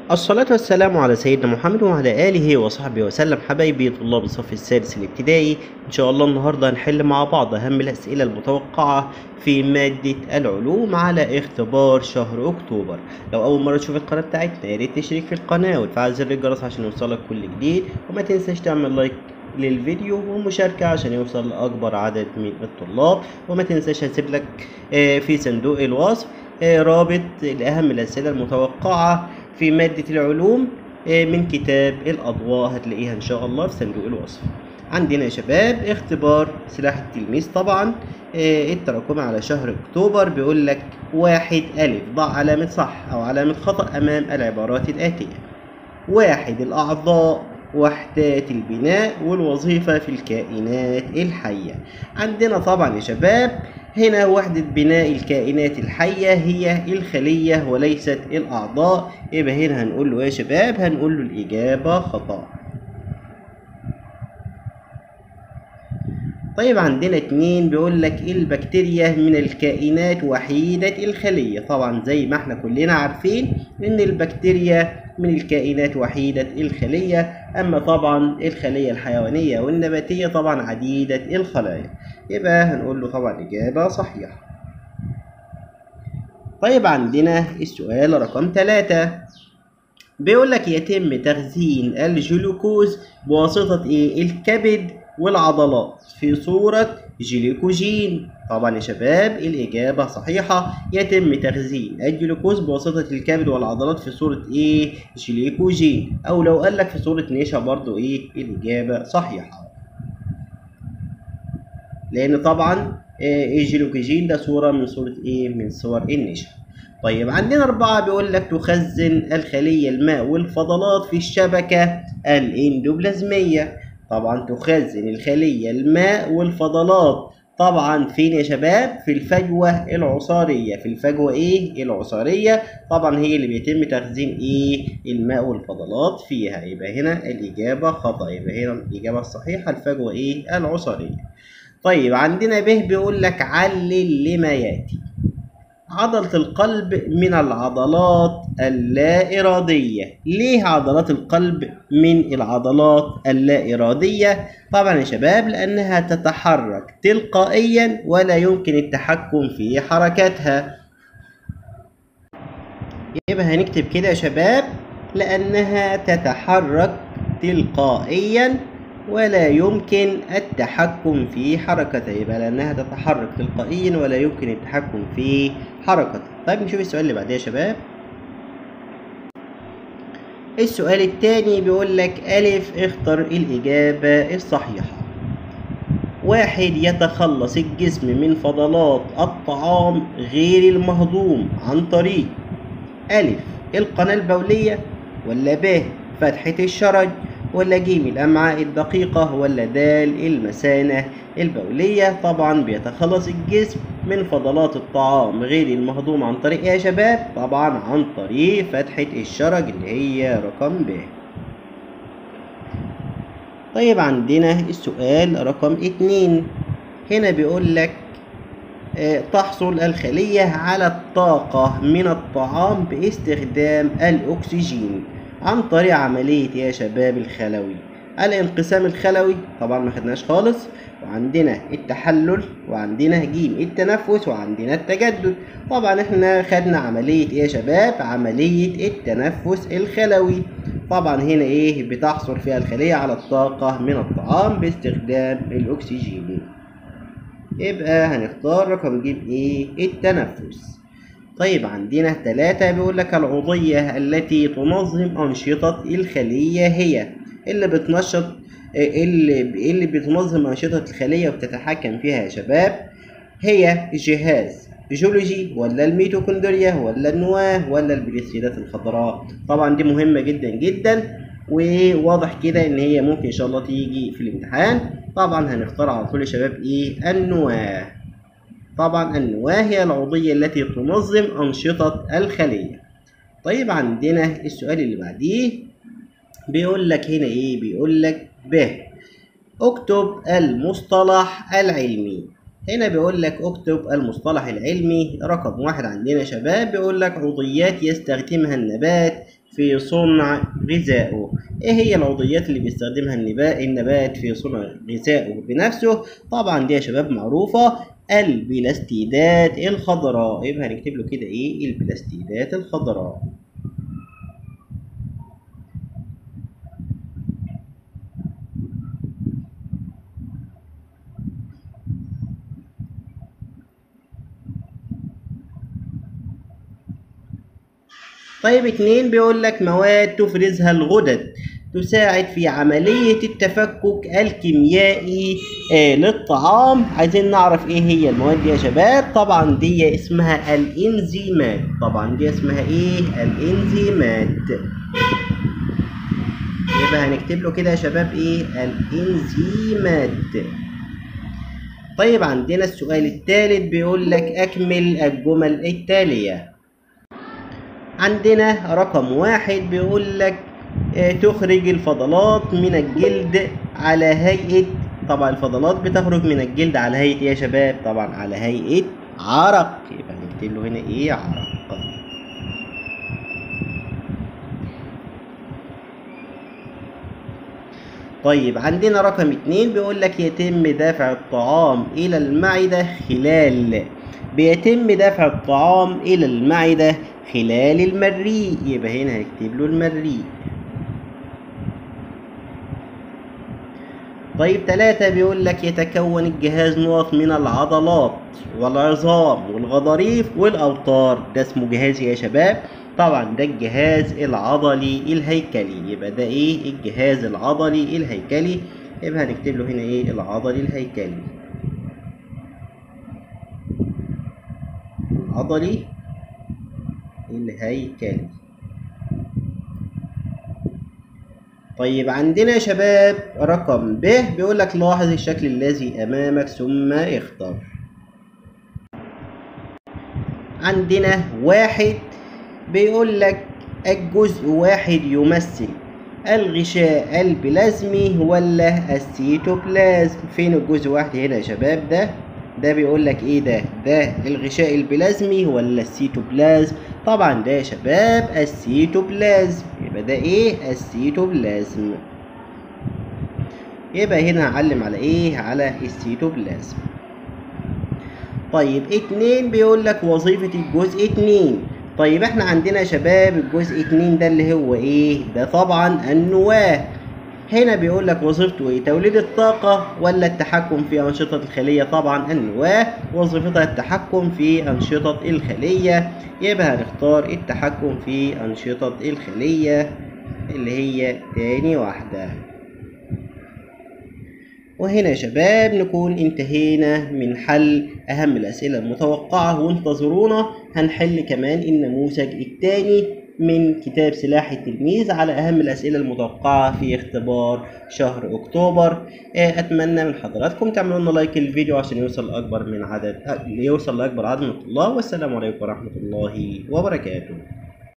الصلاة والسلام على سيدنا محمد وعلى آله وصحبه وسلم حبايبي طلاب الصف السادس الابتدائي إن شاء الله النهاردة هنحل مع بعض أهم الأسئلة المتوقعة في مادة العلوم على اختبار شهر أكتوبر لو أول مرة تشوف القناة بتاعتنا يا ريت تشترك في القناة وتفعل زر الجرس عشان يوصلك كل جديد وما تنساش تعمل لايك للفيديو ومشاركة عشان يوصل لأكبر عدد من الطلاب وما تنساش هسيب لك آه، في صندوق الوصف آه، رابط لأهم الأسئلة المتوقعة في مادة العلوم آه، من كتاب الأضواء هتلاقيها إن شاء الله في صندوق الوصف عندنا يا شباب اختبار سلاح التلميذ طبعا آه، التراكمي على شهر أكتوبر بيقول لك واحد ألف ضع علامة صح أو علامة خطأ أمام العبارات الآتية واحد الأعضاء وحدات البناء والوظيفة في الكائنات الحية عندنا طبعا يا شباب هنا وحدة بناء الكائنات الحية هي الخلية وليست الأعضاء يبقى هنا هنقول له يا شباب هنقول له الإجابة خطأ طيب عندنا اتنين بيقول لك البكتيريا من الكائنات وحيدة الخلية طبعا زي ما احنا كلنا عارفين ان البكتيريا من الكائنات وحيدة الخلية اما طبعا الخلية الحيوانية والنباتية طبعا عديدة الخلايا يبقى هنقول له طبعا اجابة صحيحة طيب عندنا السؤال رقم ثلاثة بيقول لك يتم تخزين الجلوكوز بواسطة ايه الكبد والعضلات في صورة جليكوجين طبعا يا شباب الإجابة صحيحة يتم تخزين الجلوكوز بواسطة الكبد والعضلات في صورة إيه جليكوجين أو لو قال لك في صورة نشا برضو إيه الإجابة صحيحة لأن طبعا إيه الجلوكوجين ده صورة من صورة إيه من صور النشا طيب عندنا أربعة بيقول لك تخزن الخلية الماء والفضلات في الشبكة الإندوبلازمية طبعا تخزن الخلية الماء والفضلات طبعا فين يا شباب في الفجوة العصارية في الفجوة ايه العصارية طبعا هي اللي بيتم تخزين ايه الماء والفضلات فيها يبقى هنا الإجابة خطأ يبقى هنا الإجابة الصحيحة الفجوة ايه العصارية طيب عندنا به بيقول لك علل لما يأتي عضلة القلب من العضلات اللا إرادية ليه عضلات القلب من العضلات اللا إرادية طبعا يا شباب لأنها تتحرك تلقائيا ولا يمكن التحكم في حركتها يبقى هنكتب كده يا شباب لأنها تتحرك تلقائيا ولا يمكن التحكم في حركتها يبقى لأنها تتحرك تلقائيا ولا يمكن التحكم في حركتها طيب نشوف السؤال اللي بعديه يا شباب السؤال التاني بيقول لك ألف اختر الإجابة الصحيحة واحد يتخلص الجسم من فضلات الطعام غير المهضوم عن طريق ألف القناة البولية ولا ب فتحة الشرج ولا جيم الأمعاء الدقيقة ولا دال المثانة البولية طبعا بيتخلص الجسم من فضلات الطعام غير المهضوم عن طريق إيه يا شباب طبعا عن طريق فتحة الشرج اللي هي رقم ب طيب عندنا السؤال رقم اتنين هنا بيقول لك آه، تحصل الخلية على الطاقة من الطعام باستخدام الأكسجين عن طريق عملية يا شباب الخلوي الانقسام الخلوي طبعا ما خدناش خالص وعندنا التحلل وعندنا جيم التنفس وعندنا التجدد طبعا احنا خدنا عملية ايه يا شباب عملية التنفس الخلوي طبعا هنا ايه بتحصل فيها الخلية على الطاقة من الطعام باستخدام الأكسجين يبقى هنختار رقم ج ايه التنفس طيب عندنا ثلاثة بيقول لك العضية التي تنظم أنشطة الخلية هي اللي بتنشط اللي اللي بتنظم أنشطة الخلية وبتتحكم فيها يا شباب هي جهاز جيولوجي ولا الميتوكوندريا ولا النواة ولا البليسيدات الخضراء طبعا دي مهمة جدا جدا وواضح كده ان هي ممكن ان شاء الله تيجي في الامتحان طبعا هنختار على طول يا شباب ايه النواة طبعا النواة هي العضية التي تنظم أنشطة الخلية طيب عندنا السؤال اللي بعديه بيقول لك هنا ايه بيقول لك ب اكتب المصطلح العلمي هنا بيقول لك اكتب المصطلح العلمي رقم واحد عندنا يا شباب بيقول لك عضويات يستخدمها النبات في صنع غذائه ايه هي العضويات اللي بيستخدمها النبات النبات في صنع غذائه بنفسه طبعا دي يا شباب معروفة البلاستيدات الخضراء يبقى هنكتب له كده ايه البلاستيدات الخضراء طيب اتنين بيقول لك مواد تفرزها الغدد تساعد في عملية التفكك الكيميائي آه للطعام عايزين نعرف ايه هي المواد دي يا شباب طبعا دي اسمها الانزيمات طبعا دي اسمها ايه الانزيمات يبقى هنكتب له كده يا شباب ايه الانزيمات طيب عندنا السؤال الثالث بيقول لك اكمل الجمل التاليه عندنا رقم واحد بيقول لك آه، تخرج الفضلات من الجلد على هيئة طبعا الفضلات بتخرج من الجلد على هيئة إيه يا شباب طبعا على هيئة عرق يبقى هنكتب له هنا ايه عرق طيب عندنا رقم اتنين بيقول لك يتم دفع الطعام إلى المعدة خلال بيتم دفع الطعام إلى المعدة خلال المريء يبقى هنا هنكتب له المريء طيب تلاتة بيقول لك يتكون الجهاز نقط من العضلات والعظام والغضاريف والأوتار ده اسمه جهاز يا شباب طبعا ده الجهاز العضلي الهيكلي يبقى ده ايه الجهاز العضلي الهيكلي يبقى هنكتب له هنا ايه العضلي الهيكلي العضلي الهيكلي طيب عندنا يا شباب رقم ب بيقول لك لاحظ الشكل الذي امامك ثم اختر عندنا واحد بيقول لك الجزء واحد يمثل الغشاء البلازمي ولا السيتوبلازم فين الجزء واحد هنا يا شباب ده ده بيقول لك ايه ده ده الغشاء البلازمي ولا السيتوبلازم طبعا ده يا شباب السيتوبلازم يبقى ده ايه السيتوبلازم يبقى هنا هعلم على ايه على السيتوبلازم طيب اتنين بيقول لك وظيفة الجزء اتنين طيب احنا عندنا يا شباب الجزء اتنين ده اللي هو ايه ده طبعا النواة هنا بيقول لك وظيفته ايه توليد الطاقة ولا التحكم في أنشطة الخلية طبعا النواة وظيفتها التحكم في أنشطة الخلية يبقى هنختار التحكم في أنشطة الخلية اللي هي تاني واحدة وهنا يا شباب نكون انتهينا من حل أهم الأسئلة المتوقعة وانتظرونا هنحل كمان النموذج الثاني من كتاب سلاح التلميذ على أهم الأسئلة المتوقعة في اختبار شهر أكتوبر أتمنى من حضراتكم تعملوا لنا لايك الفيديو عشان يوصل لأكبر من عدد يوصل لأكبر عدد من الطلاب والسلام عليكم ورحمة الله وبركاته